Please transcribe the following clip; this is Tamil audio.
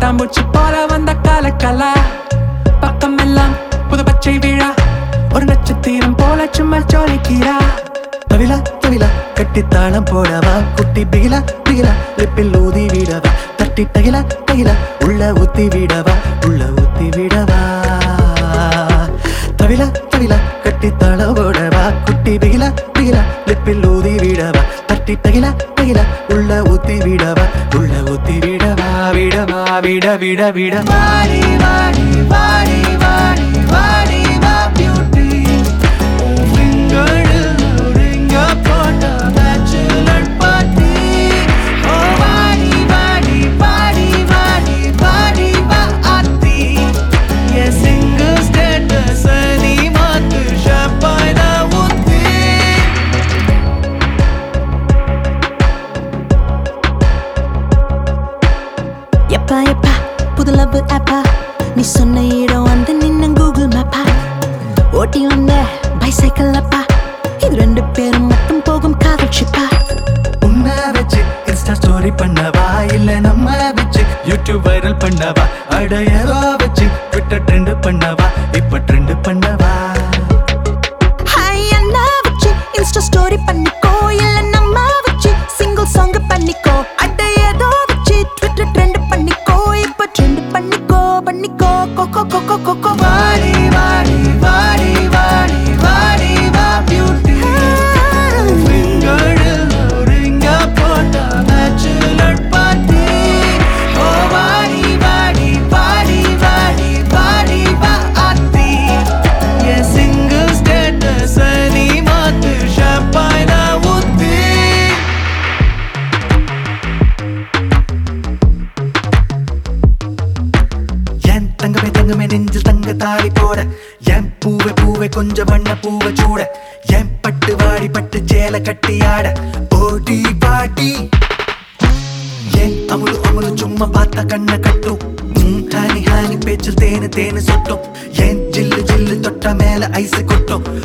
பட்டாம்பூச்சி போல வந்த காலக்கலா பக்கம் எல்லாம் புது பச்சை விழா ஒரு நட்சத்திரம் போல சும்மா ஜோலிக்கிறா தவிலா தவிலா கட்டி தாளம் போடவா குட்டி பிகிலா பிகிலா லிப்பில் ஊதி விடவா தட்டி தகிலா தகிலா உள்ள ஊத்தி விடவா உள்ள ஊத்தி விடவா தவிலா தவிலா கட்டி தாளம் போடவா குட்டி பிகிலா பிகிலா லிப்பில் ஊதி விடவா தட்டி தகிலா தகிலா உள்ள ஊத்தி விடவா உள்ள ஊத்தி விடவா விடவா விட விட விட வாடி வாடி வாடி வாடி வாடி வா பியூட்டி உங்களில் ஒருங்க போட்ட bachelor party. ஓ வாடி, வாடி, வாடி, வாடி, வாடி வா ஆத்தி. என் single status அ நீ மாத்து, champagne அ ஊத்து. எப்பா எப்பா புது லவ் ஆப்பா நீ சொன்ன இடம் வந்து நின்ன கூகுள் மேப்பா ஓட்டி வந்த பைசைக்கிள் அப்பா இது ரெண்டு பேரும் மட்டும் போகும் காதல் ஷிப்பா உன்னை வச்சு இன்ஸ்டா ஸ்டோரி பண்ணவா இல்ல நம்ம வச்சு யூடியூப் வைரல் பண்ணவா அடையவா வச்சு ட்விட்டர் ட்ரெண்ட் பண்ணவா இப்ப ட்ரெண்ட் பண்ணவா ஹாய் அண்ணா வச்சு இன்ஸ்டா ஸ்டோரி பண்ணிக்கோ இல்ல நம்ம வச்சு சிங்கிள் சாங் பண்ணிக்கோ அட ஏதோ வச்சு ட்விட்டர் ட்ரெண்ட் பண்ணிக்கோ இப்ப ட்ரெண்ட் பண்ணிக்கோ பண்ணிக்கோ கொக்கோ கொக்கோ கொக்கோ வாடி வாடி வாடி வாடி வாடி வா பியூட்டி உங்களில் ஒருங்க போட்ட bachelor party. ஓ வாடி வாடி வாடி வாடி வாடி வா ஆத்தி. என் single status அ நீ மாத்து, champagne அ ஊத்து. என் தங்கமே தங்கமே நெஞ்சில் தங்க தாலி போட என் பூவை பூவை கொஞ்சம் வண்ண பூவை சூட என் பட்டு வாடி பட்டு சேலை கட்டி ஆட ஓடி பாடி என் அமுலு அமுலு சும்மா பார்த்தா கண்ணை கட்டும் ம், ஹானி ஹானி பேச்சில் தேனு தேனு சொட்டும் என் ஜில்லு ஜில்லு தொட்டா மேல ஐஸ் கொட்டும்